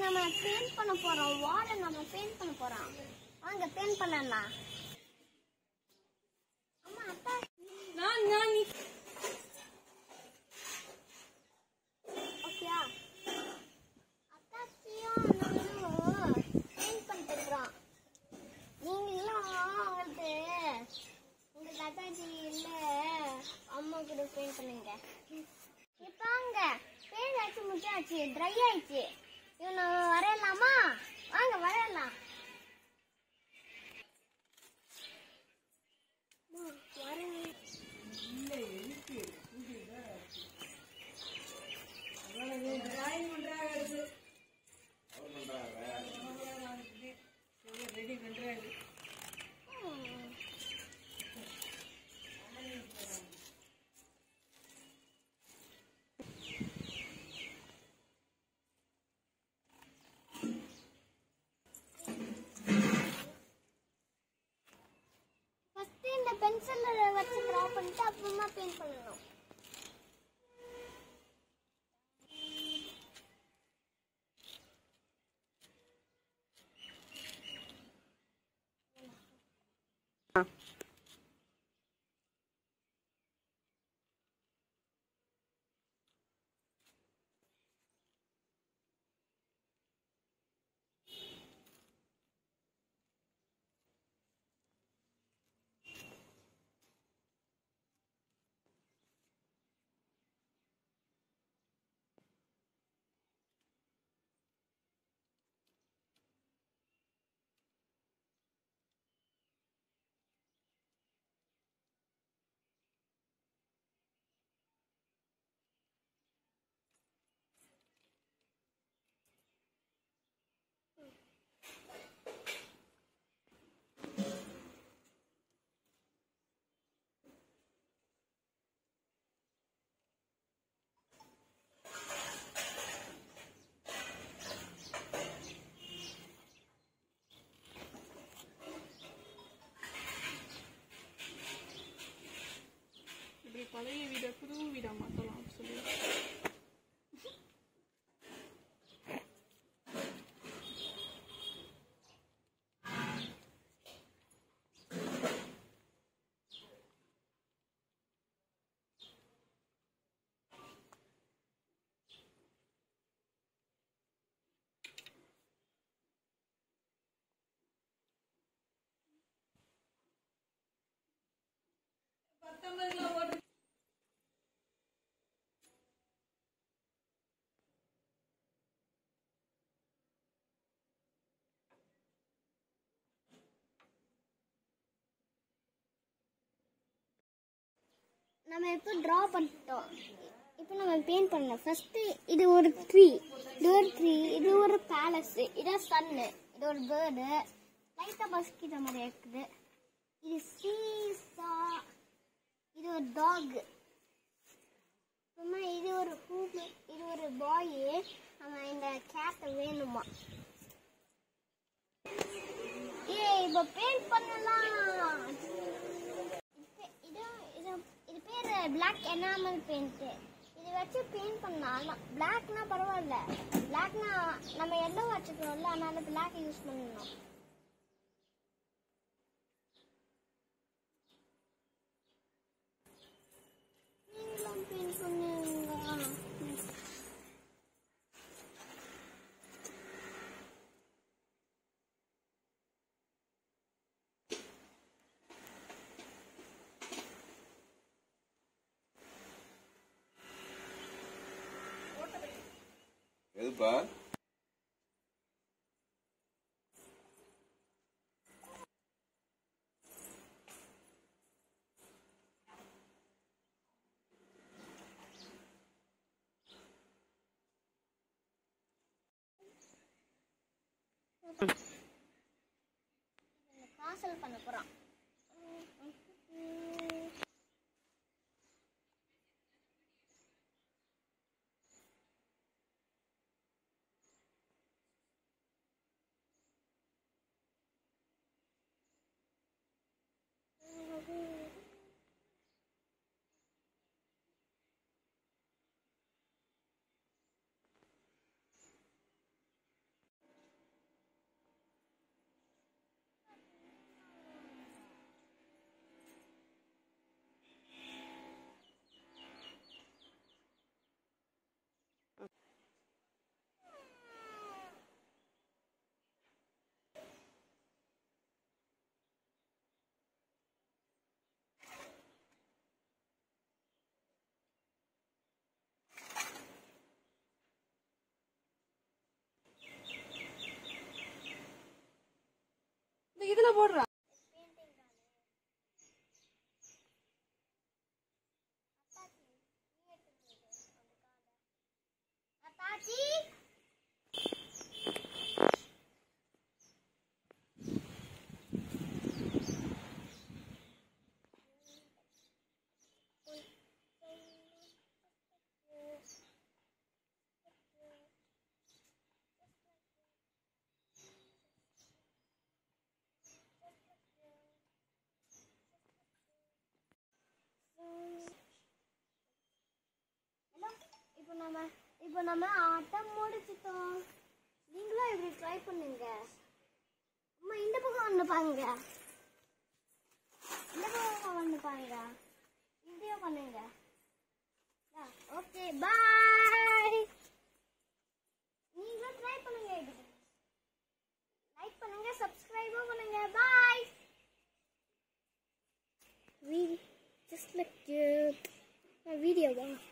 நம்ம பெயிண்ட் பண்ண போறோம் வாலை நம்ம பெயிண்ட் பண்ண போறோம் வாங்க பெயிண்ட் பண்ணலாம் அம்மா அத்தா நான் நான் நீ ஓகேயா அத்தாச்சியும் நானும் பெயிண்ட் பண்ணிட்டு இருக்கிறோம் நீங்களும் உங்களுக்கு உங்களுக்கு அத்தாச்சி இல்ல அம்மா கூட பெயிண்ட் பண்ணுங்க இப்போ வாங்க பெயிண்ட் ஆச்சு முடிச்சாச்சு ட்ரை ஆயிடுச்சு இப்போ நம்ம வரையலாமா வாங்க வரையலாம் அம்மா, வரைய டிராயிங் பண்றாங்க இருக்கு ரெடி பண்றாங்க ஃபர்ஸ்ட் இந்த பென்சில் வச்சு டிரா பண்ணிட்டு அப்புறமா பெயிண்ட் பண்ணணும் இப்படி பழைய வீடை புது வீடா மாத்தலாம் சொல்லி பத்தொன்பதுல ஓட்டு நம்ம இப்போ டிரா பண்ணிட்டோம் இப்போ நம்ம பெயிண்ட் பண்ணலாம் ஃபர்ஸ்ட் இது ஒரு ட்ரீ இது ஒரு ட்ரீ இது ஒரு பேலஸ் இது சன்னு இது ஒரு பேர்டு லைட்டா பஸ்கிட்ட மாதிரி இருக்குது இது சீசா இது ஒரு டாக் அப்புறமா இது ஒரு ஹூமு இது ஒரு பாய் நம்ம இந்த கேட்டை வேணுமா ஏ இப்போ பெயிண்ட் பண்ணலாம் இது இது இது இது பேர் பிளாக் எனாமல் பெயிண்ட் இது வச்சு பெயிண்ட் பண்ணலாம் பிளாக்னா பரவாயில்ல பிளாக்னா நம்ம எல்லோ வச்சுக்கிறோம்ல அதனால பிளாக் யூஸ் பண்ணணும் நீங்களும் பெயிண்ட் பண்ணுங்க எதுப்பா காசல் பண்ண போறோம் சாச்சி ஹலோ இப்போ நம்ம இப்போ நம்ம ஆட்டம் முடிச்சிட்டோம் நீங்களும் இப்படி ட்ரை பண்ணுங்க அம்மா இந்த பக்கம் வந்து பாருங்க இந்த பக்கம் வந்து பாருங்க இப்படியே பண்ணுங்க ஓகே பாய் நீங்களும் ட்ரை பண்ணுங்க இப்படி லைக் பண்ணுங்க சப்ஸ்கிரைபும் பண்ணுங்க பாய் வீ ஜஸ்ட் லைக் வீடியோவா